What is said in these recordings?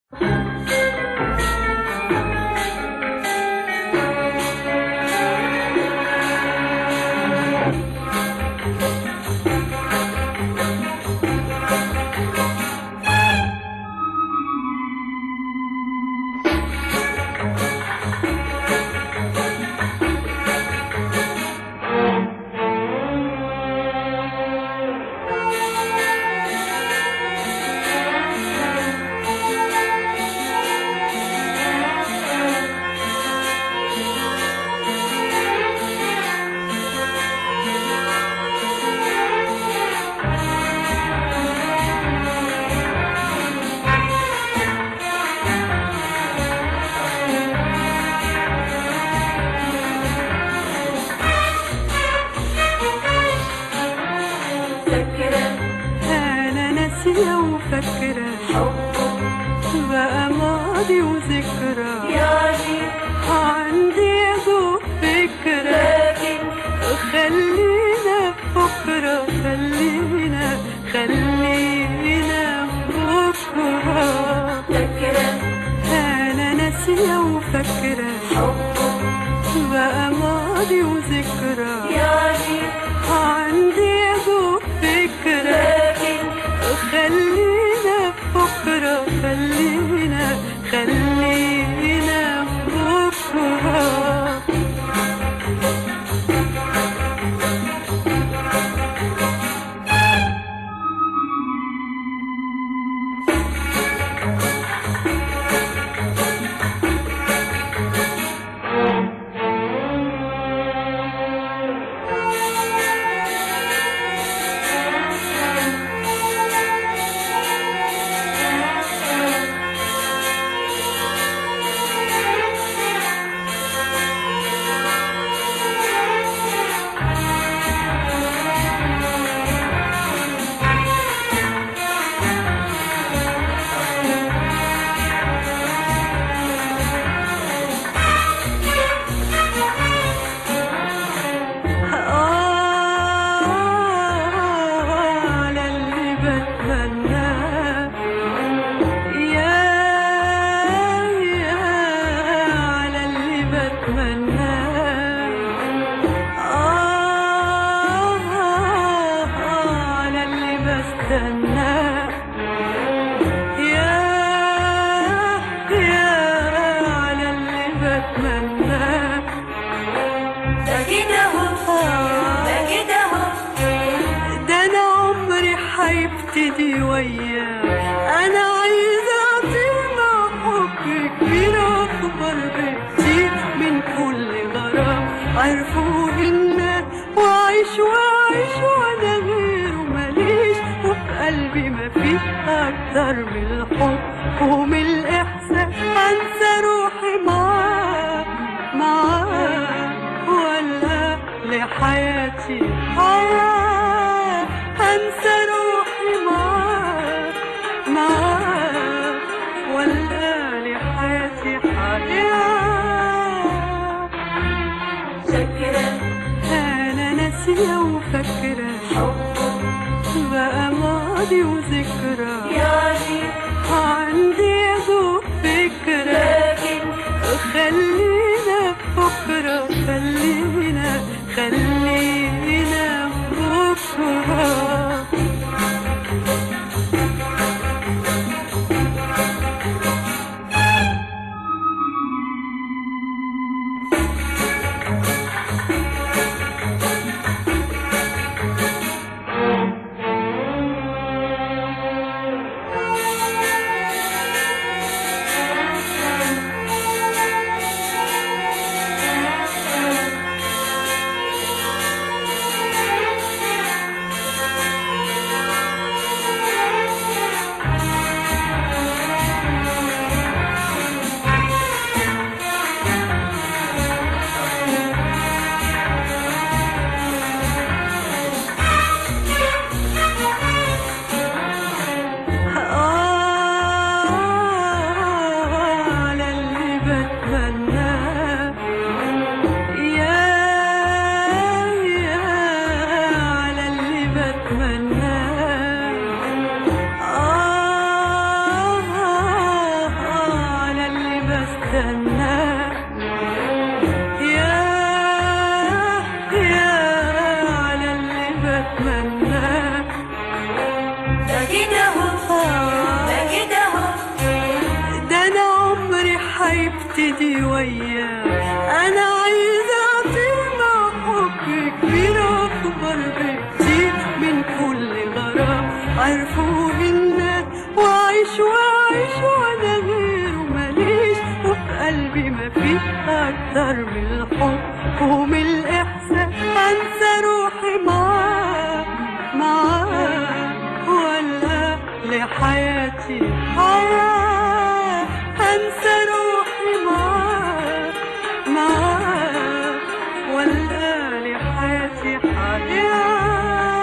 فاكرة أنا ناسية وفاكرة حبه بقى ماضي وذكرى يعني عندي يا دوب فكرة لكن خلينا بكرة خلينا خلينا بكرة فاكرة أنا ناسية وفاكرة حبه بقى ماضي وذكرى يعني عندي يا دوب فكرة لكن خلينا بكرة خلينا خلينا بكرة على اللي بتمناه يا يا على اللي بتمناه آه على اللي بستناه يا يا على اللي بتمناه ده كده هو ده كده هو ده انا عمري هيبتدي وياه انا عايزه اطير مع حب كبير اكبر بكتير من كل غرام عرفوا الناس واعيش واعيش وانا غيره ماليش وفي قلبي مفيش اكتر من الحب ومن الاحساس انسى روحي معاه معاه ولا لحياتي حياة أنسى روحي معاه معاه ولا لحياتي حياة فاكرة أنا ناسية وفاكرة حبه بقى ماضي وذكرى يعني عندي يا دوب فكرة لكن خلينا بكرة خلينا خلينا بكرة وابتدي وياك انا عايزه اطير مع حب كبير اكبر بكتير من كل غرام عرفوا الناس واعيش واعيش وانا غيره ماليش وفي قلبي مفيش اكتر من الحب ومن الاحساس انسى روحي معاك معاك ولا لحياتي حياة انسى روحي معاك معاك ولا لحياتي حياة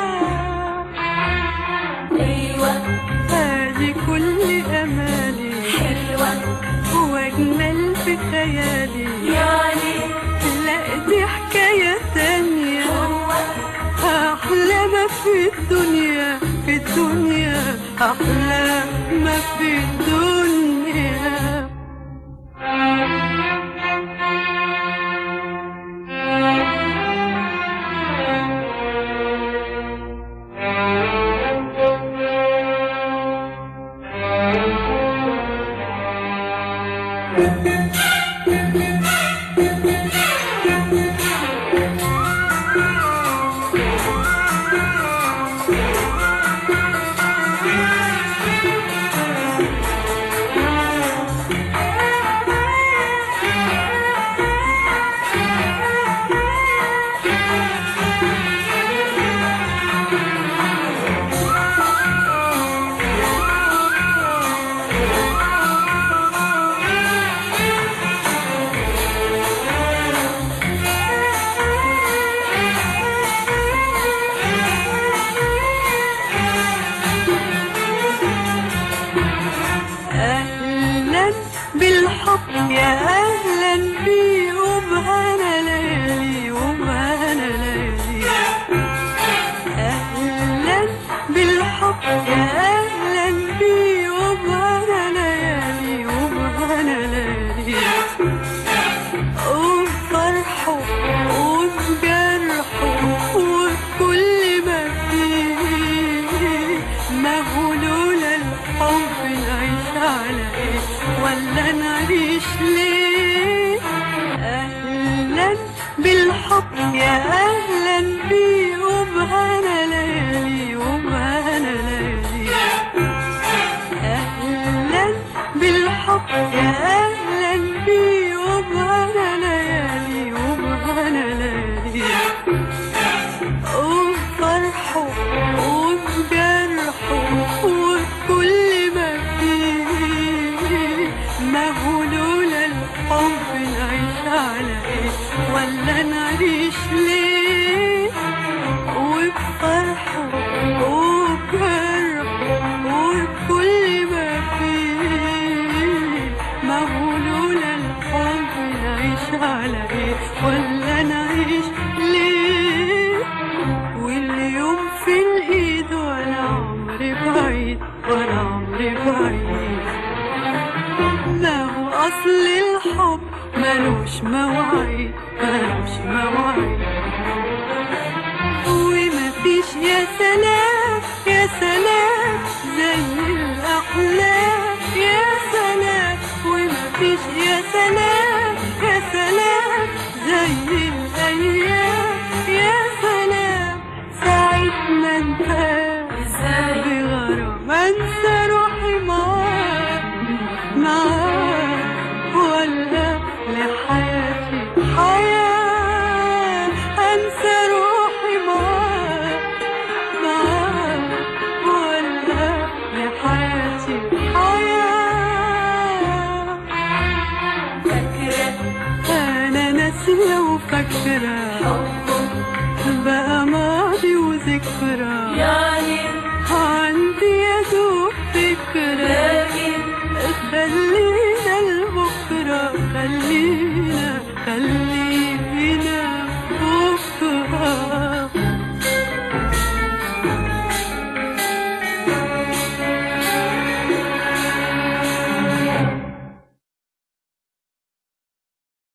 ايوه هذه كل امالي حلوة واجمل في خيالي يعني لا دي حكاية تانية هو أحلى ما في الدنيا في الدنيا أحلى ما في الدنيا أهلا بالحب يا أهلا بي وبهنا ليالي وبهنا ليالي أهلا بالحب يا أهلا بي وبهنا ليالي وبهنا ليالي وبفرحه وبجرحه وبكل ما فيه ما هو لولا الحب نعيش على ايه ولا نعيش ليه اهلا بالحب يا اهلا بيه وبهنا ليالي وبهنا ليالي أهلا بالحب يا أهلا بي وبهنا ليالي وبهنا ليالي وبفرحه وبجرحه وبكل ما فيه ما هو لولا الحب نعيش على ايه ولا نعيش ليه وبفرحه وبجرحه وبكل ما فيه ما هو لولا الحب نعيش على ايه ولا نعيش ليه واليوم في الايد وانا عمري بعيد وانا عمري بعيد ما هو اصل الحب ملوش مواعيد ملوش مواعيد ومفيش يا سلام يا سلام زي الأحلام يا سلام ومفيش يا سلام يا سلام زي الأيام يا سلام ساعة ما انتهى ازاي بغرام انسى روحي معاك معاك ولا لحياتي حياة انسى روحي معاك معاك ولا لحياتي حياة فاكرة انا ناسية وفاكرة حبه بقى ماضي وذكرى